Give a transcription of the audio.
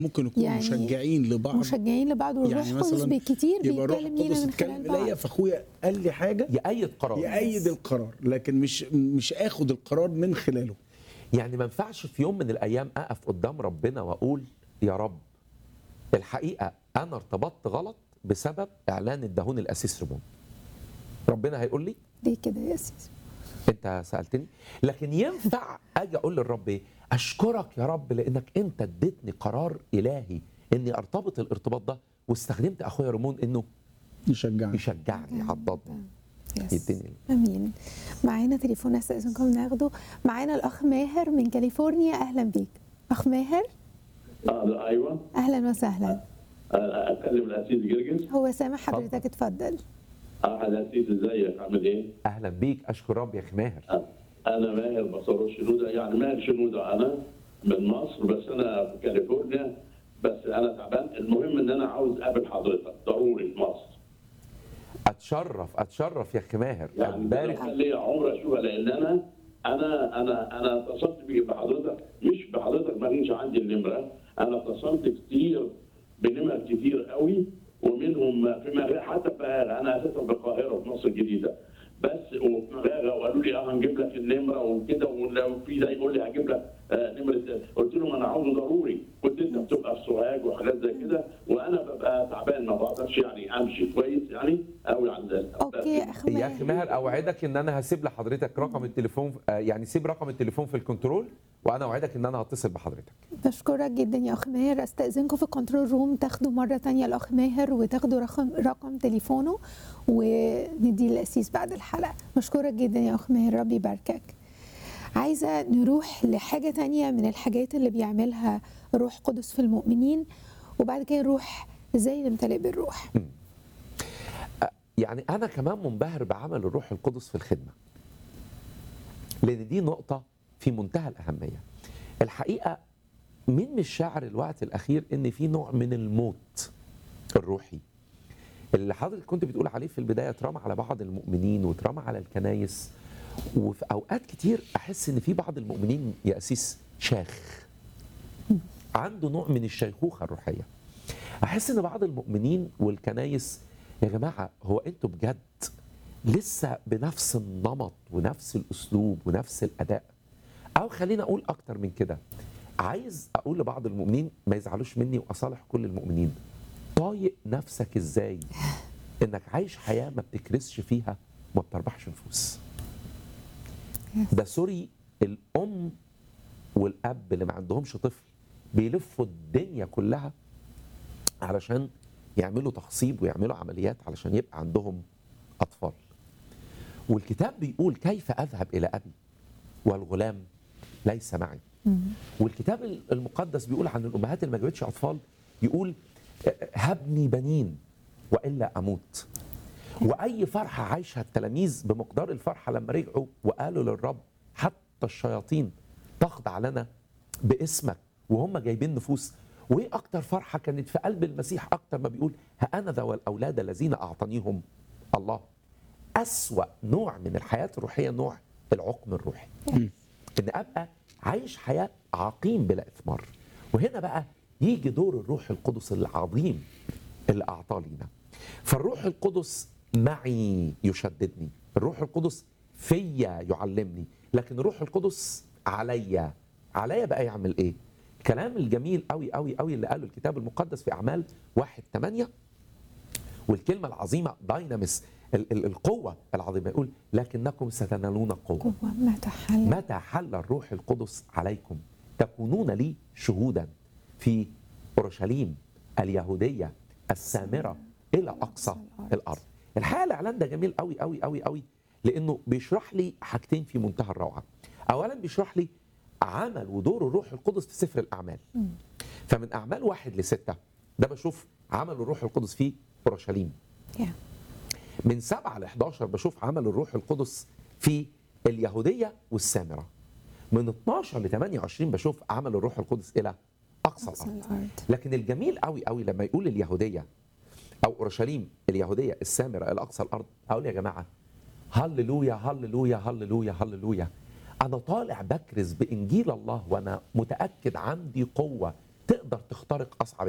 ممكن يكونوا يعني مشجعين لبعض مشجعين لبعض والروح يعني القدس مثلا بالكتير يبقى الروح بيتكلم لينا القدس من اتكلم خلال الي بعض فاخويا قال لي حاجه يأيد قرار يأيد القرار لكن مش مش اخد القرار من خلاله يعني ما ينفعش في يوم من الايام اقف قدام ربنا واقول يا رب الحقيقه انا ارتبطت غلط بسبب اعلان الدهون الاسيس ريمون ربنا هيقول لي ليه كده يا سيدي انت سالتني لكن ينفع اجي اقول للرب ايه اشكرك يا رب لانك انت اديتني قرار الهي اني ارتبط الارتباط ده واستخدمت اخويا ريمون انه يشجعني يشجعني يعضدني يس. يديني امين معانا تليفون استاذنكم ناخده معانا الاخ ماهر من كاليفورنيا اهلا بيك اخ ماهر آه ايوه اهلا وسهلا آه، اتكلم الاسيس جرجس هو سامع حضرتك اتفضل اه الاسيس ازيك عامل ايه؟ اهلا بيك اشكر رب يا اخي ماهر آه، انا ماهر بصر شنوده يعني ماهر شنوده انا من مصر بس انا في كاليفورنيا بس انا تعبان المهم ان انا عاوز اقابل حضرتك ضروري في مصر اتشرف اتشرف يا اخي ماهر يعني اتبارك كان ليا عمر اشوفها لان انا انا انا انا اتصلت بيك بحضرتك مش بحضرتك ما كانش عندي النمره انا اتصلت كتير بنمر كتير قوي ومنهم في مغارة حتى في مغارة انا اساسا في القاهره في مصر الجديده بس وفي مغارة وقالوا لي اه هنجيب لك النمره وكده ولو في ده يقول لي هجيب لك آه نمره قلت لهم انا عاوزه ضروري كنت انت بتبقى في سوهاج وحاجات زي كده وانا ببقى تعبان ما بقدرش يعني امشي كويس يعني قوي عند اوكي يا اخ يا اخي ماهر ماهر اوعدك ان انا هسيب لحضرتك رقم التليفون آه، يعني سيب رقم التليفون في الكنترول وانا اوعدك ان انا هتصل بحضرتك بشكرك جدا يا اخ ماهر استاذنكم في الكنترول روم تاخدوا مره تانية الاخ ماهر وتاخدوا رقم رقم تليفونه وندي الاسيس بعد الحلقه بشكرك جدا يا اخ ماهر ربي يباركك عايزه نروح لحاجه تانية من الحاجات اللي بيعملها الروح القدس في المؤمنين وبعد كده نروح ازاي نمتلئ بالروح يعني انا كمان منبهر بعمل الروح القدس في الخدمه لان دي نقطه في منتهى الاهميه الحقيقه مين مش شاعر الوقت الاخير ان في نوع من الموت الروحي اللي حضرتك كنت بتقول عليه في البدايه اترمى على بعض المؤمنين واترمى على الكنايس وفي اوقات كتير احس ان في بعض المؤمنين يا اسيس شاخ عنده نوع من الشيخوخه الروحيه احس ان بعض المؤمنين والكنايس يا جماعه هو انتوا بجد لسه بنفس النمط ونفس الاسلوب ونفس الاداء او خلينا اقول اكتر من كده عايز اقول لبعض المؤمنين ما يزعلوش مني واصالح كل المؤمنين طايق نفسك ازاي انك عايش حياه ما بتكرسش فيها وما بتربحش نفوس ده سوري الام والاب اللي ما عندهمش طفل بيلفوا الدنيا كلها علشان يعملوا تخصيب ويعملوا عمليات علشان يبقى عندهم اطفال والكتاب بيقول كيف اذهب الى ابي والغلام ليس معي والكتاب المقدس بيقول عن الامهات اللي ما جابتش اطفال يقول هبني بنين والا اموت واي فرحه عايشها التلاميذ بمقدار الفرحه لما رجعوا وقالوا للرب حتى الشياطين تخضع لنا باسمك وهم جايبين نفوس وايه اكتر فرحه كانت في قلب المسيح اكتر ما بيقول ها انا ذا والاولاد الذين اعطانيهم الله اسوا نوع من الحياه الروحيه نوع العقم الروحي ان ابقى عايش حياه عقيم بلا اثمار وهنا بقى يجي دور الروح القدس العظيم اللي اعطاه لينا فالروح القدس معي يشددني الروح القدس فيا يعلمني لكن الروح القدس عليا عليا بقى يعمل ايه الكلام الجميل قوي قوي قوي اللي قاله الكتاب المقدس في اعمال واحد ثمانية والكلمه العظيمه داينامس ال- ال- القوه العظيمه يقول لكنكم ستنالون قوه قوه متى حل متى حل الروح القدس عليكم تكونون لي شهودا في اورشليم اليهوديه السامره الى اقصى الارض الحقيقه الاعلان ده جميل قوي قوي قوي قوي لانه بيشرح لي حاجتين في منتهى الروعه اولا بيشرح لي عمل ودور الروح القدس في سفر الاعمال فمن اعمال واحد لسته ده بشوف عمل الروح القدس في اورشليم Yeah. من 7 ل 11 بشوف عمل الروح القدس في اليهوديه والسامره من 12 ل 28 بشوف عمل الروح القدس الى اقصى أقصى الارض الأرض. لكن الجميل قوي قوي لما يقول اليهوديه او اورشليم اليهوديه السامره الى اقصى الارض اقول يا جماعه هللويا هللويا هللويا هللويا انا طالع بكرز بانجيل الله وانا متاكد عندي قوه تقدر تخترق اصعب